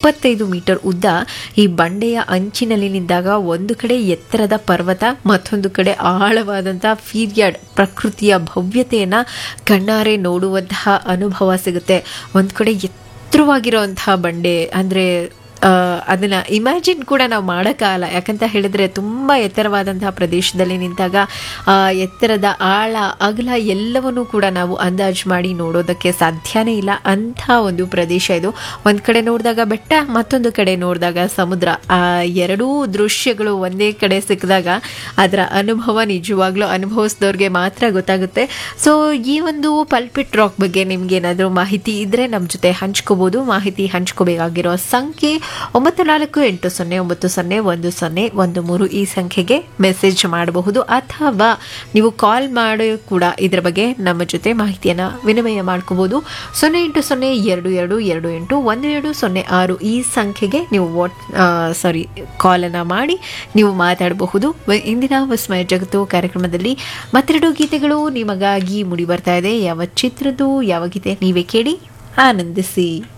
ಇಪ್ಪತ್ತೈದು ಮೀಟರ್ ಉದ್ದ ಈ ಬಂಡೆಯ ಅಂಚಿನಲ್ಲಿ ನಿಂತಾಗ ಒಂದು ಕಡೆ ಎತ್ತರದ ಪರ್ವತ ಮತ್ತೊಂದು ಕಡೆ ಆಳವಾದಂಥ ಪೀರಿಯಡ್ ಪ್ರಕೃತಿಯ ಭವ್ಯತೆಯನ್ನು ಕಣ್ಣಾರೆ ನೋಡುವಂತಹ ಅನುಭವ ಸಿಗುತ್ತೆ ಒಂದು ಕಡೆ ಎತ್ತರವಾಗಿರುವಂತಹ ಬಂಡೆ ಅಂದರೆ ಅದನ್ನು ಇಮ್ಯಾಜಿನ್ ಕೂಡ ನಾವು ಮಾಡೋಕ್ಕಾಗಲ್ಲ ಯಾಕಂತ ಹೇಳಿದ್ರೆ ತುಂಬ ಎತ್ತರವಾದಂತಹ ಪ್ರದೇಶದಲ್ಲಿ ನಿಂತಾಗ ಆ ಎತ್ತರದ ಆಳ ಅಗಲ ಎಲ್ಲವನ್ನೂ ಕೂಡ ನಾವು ಅಂದಾಜು ಮಾಡಿ ನೋಡೋದಕ್ಕೆ ಸಾಧ್ಯನೇ ಇಲ್ಲ ಅಂಥ ಒಂದು ಪ್ರದೇಶ ಇದು ಒಂದು ಕಡೆ ನೋಡಿದಾಗ ಬೆಟ್ಟ ಮತ್ತೊಂದು ಕಡೆ ನೋಡಿದಾಗ ಸಮುದ್ರ ಆ ಎರಡೂ ದೃಶ್ಯಗಳು ಒಂದೇ ಕಡೆ ಸಿಕ್ಕಿದಾಗ ಅದರ ಅನುಭವ ನಿಜವಾಗ್ಲೂ ಅನುಭವಿಸಿದವ್ರಿಗೆ ಮಾತ್ರ ಗೊತ್ತಾಗುತ್ತೆ ಸೊ ಈ ಒಂದು ಪಲ್ಪಿಟ್ ರಾಕ್ ಬಗ್ಗೆ ನಿಮ್ಗೆ ಏನಾದರೂ ಮಾಹಿತಿ ಇದ್ದರೆ ನಮ್ಮ ಜೊತೆ ಹಂಚ್ಕೋಬೋದು ಮಾಹಿತಿ ಹಂಚ್ಕೋಬೇಕಾಗಿರೋ ಸಂಖ್ಯೆ ಒಂಬತ್ತು ನಾಲ್ಕು ಎಂಟು ಸೊನ್ನೆ ಒಂಬತ್ತು ಸೊನ್ನೆ ಒಂದು ಸೊನ್ನೆ ಒಂದು ಮೂರು ಈ ಸಂಖ್ಯೆಗೆ ಮೆಸೇಜ್ ಮಾಡಬಹುದು ಅಥವಾ ನೀವು ಕಾಲ್ ಮಾಡಿ ಕೂಡ ಇದರ ಬಗ್ಗೆ ನಮ್ಮ ಜೊತೆ ಮಾಹಿತಿಯನ್ನು ವಿನಿಮಯ ಮಾಡ್ಕೋಬೋದು ಸೊನ್ನೆ ಎಂಟು ಸೊನ್ನೆ ಎರಡು ಎರಡು ಎರಡು ಎಂಟು ಒಂದು ಎರಡು ಸೊನ್ನೆ ಆರು ಈ ಸಂಖ್ಯೆಗೆ ನೀವು ವಾಟ್ ಸಾರಿ ಕಾಲನ್ನು ಮಾಡಿ ನೀವು ಮಾತಾಡಬಹುದು ವ- ಇಂದಿನ ವಿಸ್ಮಯ ಜಗತ್ತು ಕಾರ್ಯಕ್ರಮದಲ್ಲಿ ಮತ್ತೆರಡು ಗೀತೆಗಳು ನಿಮಗಾಗಿ ಮುಡಿ ಬರ್ತಾ ಇದೆ ಯಾವ ಚಿತ್ರದ್ದು ಯಾವ ಗೀತೆ ನೀವೇ ಕೇಳಿ ಆನಂದಿಸಿ